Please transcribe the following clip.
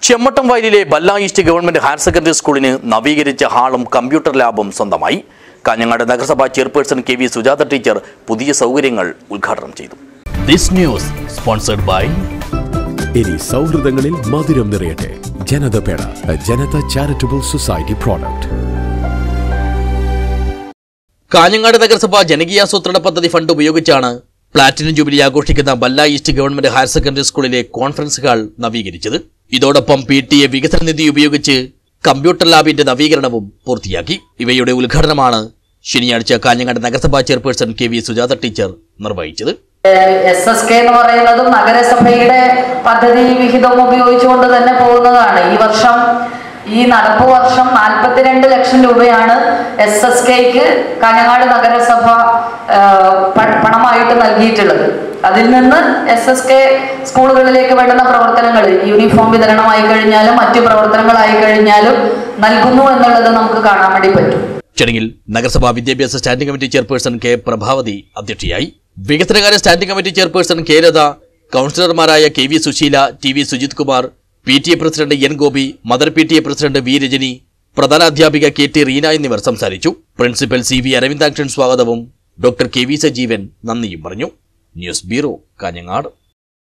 ചെമ്മട്ടം വയലിലെ Balla east government higher secondary സ്കൂളിന് നവീകരിച്ച ഹാളും കമ്പ്യൂട്ടർ ലാബും സ്വന്തമായി കാഞ്ഞങ്ങാട് നഗരസഭാ chairperson K V Sujatha teacher പുതിയ സൗകര്യങ്ങൾ ഉദ്ഘാടനം ചെയ്തു ദിസ് ന്യൂസ് സ്പോൺസർഡ് ബൈ ഇനി സൗഹൃദങ്ങളിൽ മധുരം നിറയട്ടെ ജനത പേട Janata charitable society product Kanhangad നഗരസഭ ജനകീയാസൂത്രണ പദ്ധതി ഫണ്ട് ഉപയോഗിച്ചാണ് പ്ലാറ്റിനം ജൂബിലി ആഘോഷിക്കുന്ന Balla east government higher secondary സ്കൂളിലെ കോൺഫറൻസ് ഹാൾ നവീകരിച്ചത് ഇതോടൊപ്പം പി ടി എ വികസന നിധി ഉപയോഗിച്ച് കമ്പ്യൂട്ടർ ലാബിന്റെ നവീകരണവും പൂർത്തിയാക്കി ഇവയുടെ ഉദ്ഘാടനമാണ് ശനിയാഴ്ച കാഞ്ഞങ്ങാട് നഗരസഭാ chairperson K V Sujatha teacher നിർവഹിച്ചത് എസ് എസ് കെ എന്ന് പറയുന്നതും നഗരസഭയുടെ പദ്ധതി വിഹിതവും ഉപയോഗിച്ചുകൊണ്ട് തന്നെ പോകുന്നതാണ് ഈ വർഷം ഈ നടപ്പ് വർഷം നാൽപ്പത്തിരണ്ട് ലക്ഷം രൂപയാണ് എസ് എസ് കെക്ക് കാഞ്ഞങ്ങാട് നഗരസഭ ആ, പ- പണമായിട്ട് നൽകിയിട്ടുള്ളത് അതിൽ നിന്ന് എസ് എസ് കെ സ്കൂളുകളിലേക്ക് വേണ്ടുന്ന പ്രവർത്തനങ്ങൾ യൂണിഫോം വിതരണമായി കഴിഞ്ഞാലും മറ്റു പ്രവർത്തനങ്ങളായി കഴിഞ്ഞാലും നൽകുന്നു എന്നുള്ളത് നമുക്ക് കാണാൻ വേണ്ടി പറ്റും ചടങ്ങിൽ നഗരസഭാ വിദ്യാഭ്യാസ standing committee chairperson K Prabhavathi അധ്യക്ഷയായി വികസനകാര്യ standing committee chairperson K Latha കൗൺസിലർമാരായ K V Sushila T V Sujith Kumar P T A president N Gopi mother P T A president V Rajani പ്രധാന അധ്യാപിക കെ ടി റീന എന്നിവർ സംസാരിച്ചു പ്രിൻസിപ്പൽ സി വി അരവിന്ദാക്ഷൻ സ്വാഗതവും ഡോക്ടർ കെ വി സജീവൻ നന്ദിയും പറഞ്ഞു ന്യൂസ് ബ്യൂറോ കാഞ്ഞങ്ങാട്